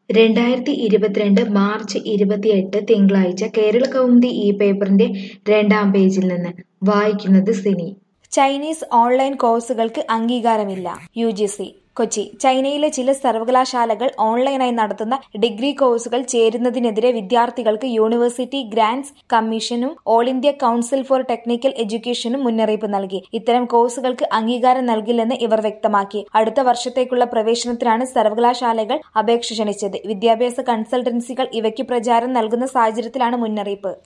രണ്ടായിരത്തി ഇരുപത്തിരണ്ട് മാർച്ച് ഇരുപത്തിയെട്ട് തിങ്കളാഴ്ച കേരള കൗമുദി ഈ പേപ്പറിന്റെ രണ്ടാം പേജിൽ നിന്ന് വായിക്കുന്നത് സിനി ചൈനീസ് ഓൺലൈൻ കോഴ്സുകൾക്ക് അംഗീകാരമില്ല യു ജി സി കൊച്ചി ചൈനയിലെ ചില സർവകലാശാലകൾ ഓൺലൈനായി നടത്തുന്ന ഡിഗ്രി കോഴ്സുകൾ ചേരുന്നതിനെതിരെ വിദ്യാർത്ഥികൾക്ക് യൂണിവേഴ്സിറ്റി ഗ്രാന്റ്സ് കമ്മീഷനും all India council for technical എഡ്യൂക്കേഷനും മുന്നറിയിപ്പ് നൽകി ഇത്തരം കോഴ്സുകൾക്ക് അംഗീകാരം നൽകില്ലെന്ന് ഇവർ വ്യക്തമാക്കി അടുത്ത വർഷത്തേക്കുള്ള പ്രവേശനത്തിനാണ് സർവകലാശാലകൾ അപേക്ഷ ക്ഷണിച്ചത് വിദ്യാഭ്യാസ കൺസൾട്ടൻസികൾ ഇവയ്ക്ക് പ്രചാരം നൽകുന്ന സാഹചര്യത്തിലാണ് മുന്നറിയിപ്പ്